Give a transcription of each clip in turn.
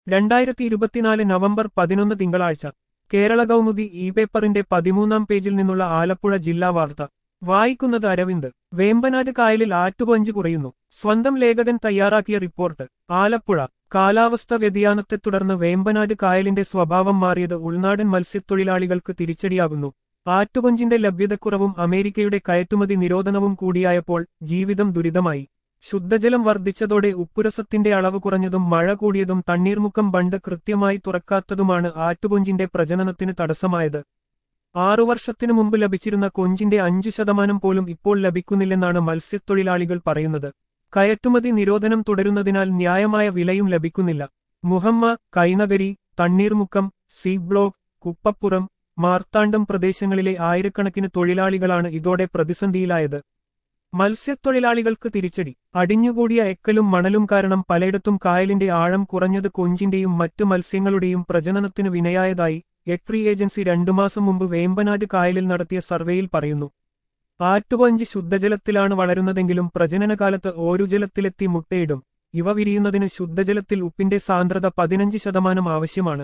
രണ്ടായിരത്തി ഇരുപത്തിനാല് നവംബർ പതിനൊന്ന് തിങ്കളാഴ്ച കേരള കൗമുദി ഇ പേപ്പറിന്റെ പതിമൂന്നാം പേജിൽ നിന്നുള്ള ആലപ്പുഴ ജില്ലാ വാർത്ത വായിക്കുന്നത് അരവിന്ദ് വേമ്പനാട് കായലിൽ ആറ്റുകൊഞ്ച് കുറയുന്നു സ്വന്തം ലേഖകൻ തയ്യാറാക്കിയ റിപ്പോർട്ട് ആലപ്പുഴ കാലാവസ്ഥ വ്യതിയാനത്തെ തുടർന്ന് വേമ്പനാട് കായലിന്റെ സ്വഭാവം മാറിയത് ഉൾനാടൻ മത്സ്യത്തൊഴിലാളികൾക്ക് തിരിച്ചടിയാകുന്നു ആറ്റുകൊഞ്ചിന്റെ ലഭ്യതക്കുറവും അമേരിക്കയുടെ കയറ്റുമതി നിരോധനവും കൂടിയായപ്പോൾ ജീവിതം ദുരിതമായി ശുദ്ധജലം വർദ്ധിച്ചതോടെ ഉപ്പുരസത്തിന്റെ അളവ് കുറഞ്ഞതും മഴ കൂടിയതും തണ്ണീർമുക്കം ബണ്ട് കൃത്യമായി തുറക്കാത്തതുമാണ് ആറ്റുകൊഞ്ചിന്റെ പ്രജനനത്തിന് തടസ്സമായത് ആറു വർഷത്തിനു മുമ്പ് ലഭിച്ചിരുന്ന കൊഞ്ചിന്റെ അഞ്ചു ശതമാനം പോലും ഇപ്പോൾ ലഭിക്കുന്നില്ലെന്നാണ് മത്സ്യത്തൊഴിലാളികൾ പറയുന്നത് കയറ്റുമതി നിരോധനം തുടരുന്നതിനാൽ ന്യായമായ വിലയും ലഭിക്കുന്നില്ല മുഹമ്മ കൈനഗരി തണ്ണീർമുക്കം സീ ബ്ലോക്ക് കുപ്പപ്പുറം മാർത്താണ്ഡം പ്രദേശങ്ങളിലെ ആയിരക്കണക്കിന് തൊഴിലാളികളാണ് ഇതോടെ പ്രതിസന്ധിയിലായത് മത്സ്യത്തൊഴിലാളികൾക്ക് തിരിച്ചടി അടിഞ്ഞുകൂടിയ എക്കലും മണലും കാരണം പലയിടത്തും കായലിന്റെ ആഴം കുറഞ്ഞത് കൊഞ്ചിന്റെയും മറ്റു മത്സ്യങ്ങളുടെയും പ്രജനനത്തിന് വിനയായതായി എട്രി ഏജൻസി രണ്ടു മാസം മുമ്പ് വേമ്പനാട് കായലിൽ നടത്തിയ സർവേയിൽ പറയുന്നു ആറ്റുകൊഞ്ച് ശുദ്ധജലത്തിലാണ് വളരുന്നതെങ്കിലും പ്രജനനകാലത്ത് ഓരുജലത്തിലെത്തി മുട്ടയിടും ഇവ വിരിയുന്നതിന് ശുദ്ധജലത്തിൽ ഉപ്പിന്റെ സാന്ദ്രത പതിനഞ്ച് ശതമാനം ആവശ്യമാണ്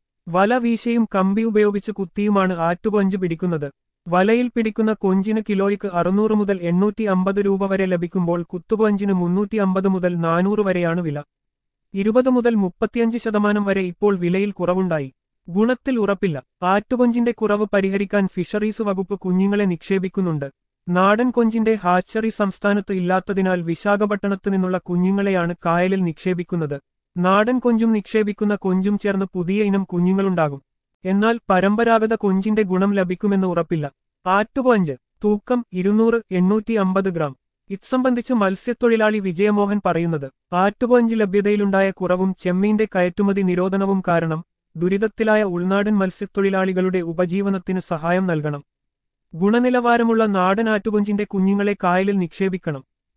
വല വീശയും കമ്പി ഉപയോഗിച്ച് കുത്തിയുമാണ് ആറ്റുകൊഞ്ച് പിടിക്കുന്നത് വലയിൽ പിടിക്കുന്ന കൊഞ്ചിന് കിലോയ്ക്ക് അറുന്നൂറ് മുതൽ എണ്ണൂറ്റി അമ്പത് രൂപ വരെ ലഭിക്കുമ്പോൾ കുത്തുകൊഞ്ചിന് മുന്നൂറ്റി അമ്പത് മുതൽ നാനൂറ് വരെയാണ് വില ഇരുപത് മുതൽ മുപ്പത്തിയഞ്ച് ശതമാനം വരെ ഇപ്പോൾ വിലയിൽ കുറവുണ്ടായി ഗുണത്തിൽ ഉറപ്പില്ല ആറ്റുകൊഞ്ചിന്റെ കുറവ് പരിഹരിക്കാൻ ഫിഷറീസ് വകുപ്പ് കുഞ്ഞുങ്ങളെ നിക്ഷേപിക്കുന്നുണ്ട് നാടൻ കൊഞ്ചിന്റെ ഹാച്ചറി സംസ്ഥാനത്ത് ഇല്ലാത്തതിനാൽ വിശാഖപട്ടണത്ത് നിന്നുള്ള കുഞ്ഞുങ്ങളെയാണ് കായലിൽ നിക്ഷേപിക്കുന്നത് നാടൻ കൊഞ്ചും നിക്ഷേപിക്കുന്ന കൊഞ്ചും ചേർന്ന് പുതിയ ഇനം കുഞ്ഞുങ്ങളുണ്ടാകും എന്നാൽ പരമ്പരാഗത കൊഞ്ചിന്റെ ഗുണം ലഭിക്കുമെന്ന് ഉറപ്പില്ല ആറ്റുകൊഞ്ച് തൂക്കം ഇരുന്നൂറ് എണ്ണൂറ്റി അമ്പത് ഗ്രാം ഇത്സംബന്ധിച്ച് മത്സ്യത്തൊഴിലാളി വിജയമോഹൻ പറയുന്നത് ആറ്റുകൊഞ്ച് ലഭ്യതയിലുണ്ടായ കുറവും ചെമ്മീന്റെ കയറ്റുമതി നിരോധനവും കാരണം ദുരിതത്തിലായ ഉൾനാടൻ മത്സ്യത്തൊഴിലാളികളുടെ ഉപജീവനത്തിന് സഹായം നൽകണം ഗുണനിലവാരമുള്ള നാടൻ ആറ്റുകൊഞ്ചിന്റെ കുഞ്ഞുങ്ങളെ കായലിൽ നിക്ഷേപിക്കണം